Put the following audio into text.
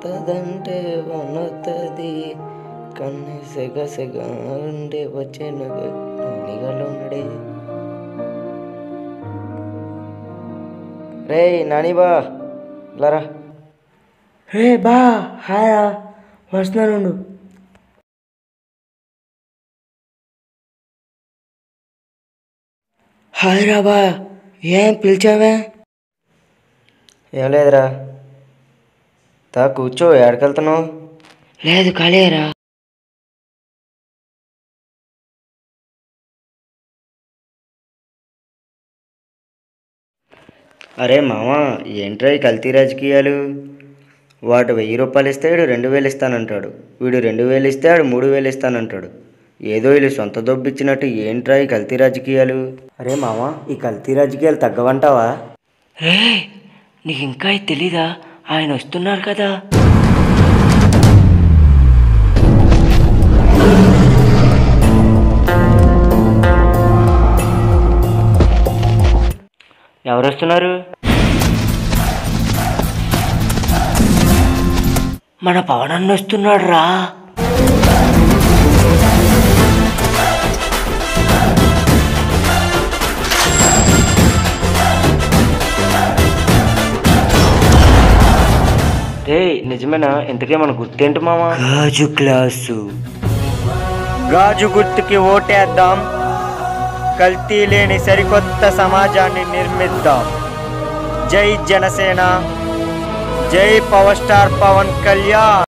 వత్తదంటే వనొత్తది కన్ను సెగ సెగ ఉండే వచ్చే నిఘలో ఉన్నాడే రే నాని బా లరా రే బా హాయా వస్తున్నాను హాయ్ రా బా ఏం పిలిచావే ఏం లేదురా తా కూర్చో ఎక్కడికెళ్తున్నావు లేదు ఖాళీరా అరే మామ ఏంట్రా ఈ కల్తీ రాజకీయాలు వాడు వెయ్యి రూపాయలు ఇస్తే వీడు రెండు వేలు ఇస్తానంటాడు వీడు రెండు వేలు ఇస్తే వాడు మూడు వేలు ఇస్తానంటాడు ఏదో వీళ్ళు సొంత దొబ్బిచ్చినట్టు ఏంట్రా ఈ కల్తీ రాజకీయాలు అరే మామ ఈ కల్తీ రాజకీయాలు తగ్గవంటావా రే నీకు ఇంకా ఇది తెలీదా ఆయన వస్తున్నారు కదా ఎవరు వస్తున్నారు మన పవనన్న వస్తున్నాడు రా రే నిజమేనా ఇంతకే మన గుర్తేంటి మామ గాజు క్లాసు గాజు గుర్తుకి ఓటేద్దాం కల్తీ లేని సరికొత్త సమాజాన్ని నిర్మిద్దాం జై జనసేన జై పవర్ స్టార్ పవన్ కళ్యాణ్